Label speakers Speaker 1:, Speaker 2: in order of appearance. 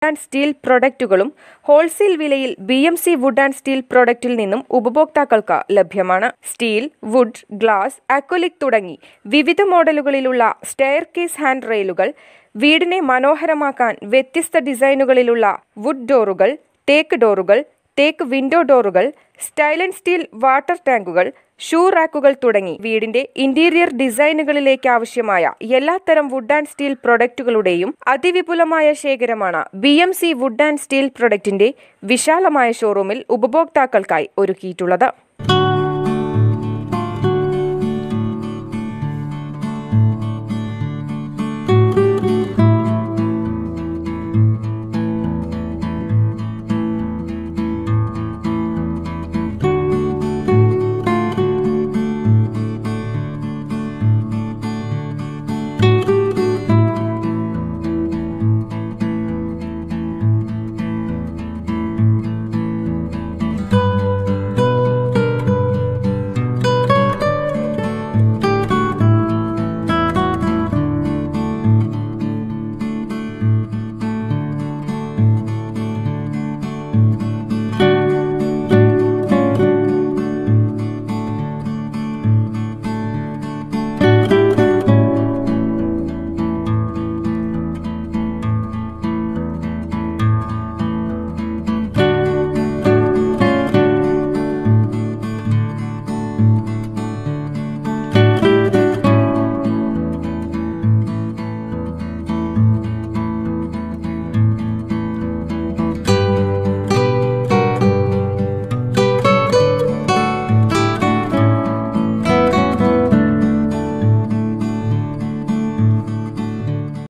Speaker 1: and steel പ്രൊഡക്റ്റുകളും wholesale വിലയിൽ B M C wood and steel പ്രൊഡക്റ്റിൽ നിന്നും ഉപഭോക്താക്കൾക്ക് ലഭ്യമാണ് സ്റ്റീൽ വുഡ് ഗ്ലാസ് അക്വലിക് തുടങ്ങി വിവിധ മോഡലുകളിലുള്ള സ്റ്റെയർ കേസ് ഹാൻഡ് റെയിലുകൾ വീടിനെ മനോഹരമാക്കാൻ വ്യത്യസ്ത ഡിസൈനുകളിലുള്ള വുഡ് ഡോറുകൾ തേക്ക് ഡോറുകൾ തേക്ക് വിൻഡോ ഡോറുകൾ സ്റ്റൈൽ ആൻഡ് സ്റ്റീൽ വാട്ടർ ടാങ്കുകൾ ഷൂ റാക്കുകൾ തുടങ്ങി വീടിന്റെ ഇന്റീരിയർ ഡിസൈനുകളിലേക്ക് ആവശ്യമായ എല്ലാത്തരം വുഡ് ആൻഡ് സ്റ്റീൽ പ്രൊഡക്റ്റുകളുടെയും അതിവിപുലമായ ശേഖരമാണ് B M C wood and steel പ്രൊഡക്റ്റിന്റെ വിശാലമായ ഷോറൂമിൽ ഉപഭോക്താക്കൾക്കായി ഒരുക്കിയിട്ടുള്ളത്